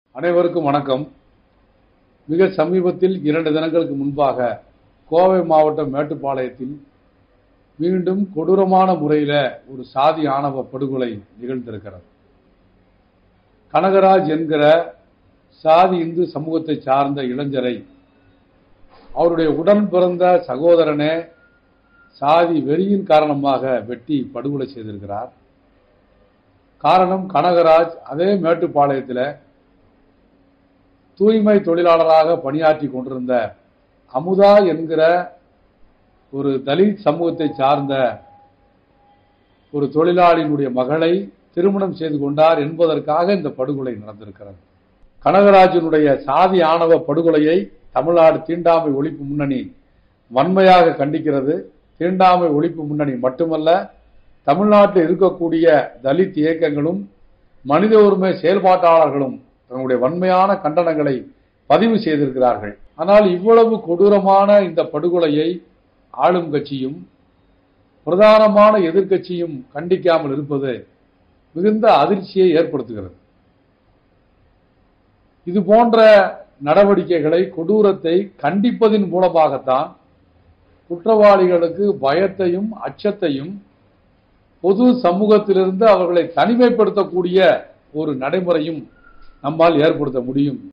அனைவருக்கும் வணக்கம் மிக சமீபத்தில் இரண்டு தினங்களுக்கு முன்பாக கோவை மாவட்டம் மேட்டுப்பாளையத்தில் மீண்டும் கொடூரமான முறையில் ஒரு சாதி ஆணவ படுகொலை நிகழ்ந்திருக்கிறது கனகராஜ் என்கிற சாதி இந்து சமூகத்தை சார்ந்த இளைஞரை அவருடைய உடன் பிறந்த சகோதரனே சாதி வெறியின் காரணமாக வெட்டி படுகொலை செய்திருக்கிறார் காரணம் கனகராஜ் அதே மேட்டுப்பாளையத்தில் தூய்மை தொழிலாளராக பணியாற்றி கொண்டிருந்த அமுதா என்கிற ஒரு தலித் சமூகத்தை சார்ந்த ஒரு தொழிலாளியினுடைய மகளை திருமணம் செய்து கொண்டார் என்பதற்காக இந்த படுகொலை நடந்திருக்கிறது கனகராஜனுடைய சாதி ஆணவ படுகொலையை தமிழ்நாடு தீண்டாமை ஒழிப்பு முன்னணி வன்மையாக கண்டிக்கிறது தீண்டாமை ஒழிப்பு முன்னணி மட்டுமல்ல தமிழ்நாட்டில் இருக்கக்கூடிய தலித் இயக்கங்களும் மனித உரிமை செயல்பாட்டாளர்களும் தங்களுடைய வன்மையான கண்டனங்களை பதிவு செய்திருக்கிறார்கள் ஆனால் இவ்வளவு கொடூரமான இந்த படுகொலையை ஆளும் கட்சியும் பிரதானமான எதிர்க்கட்சியும் கண்டிக்காமல் இருப்பது மிகுந்த அதிர்ச்சியை ஏற்படுத்துகிறது இது போன்ற நடவடிக்கைகளை கொடூரத்தை கண்டிப்பதின் மூலமாகத்தான் குற்றவாளிகளுக்கு பயத்தையும் அச்சத்தையும் பொது சமூகத்திலிருந்து அவர்களை தனிமைப்படுத்தக்கூடிய ஒரு நடைமுறையும் நம்மால் ஏற்படுத்த முடியும்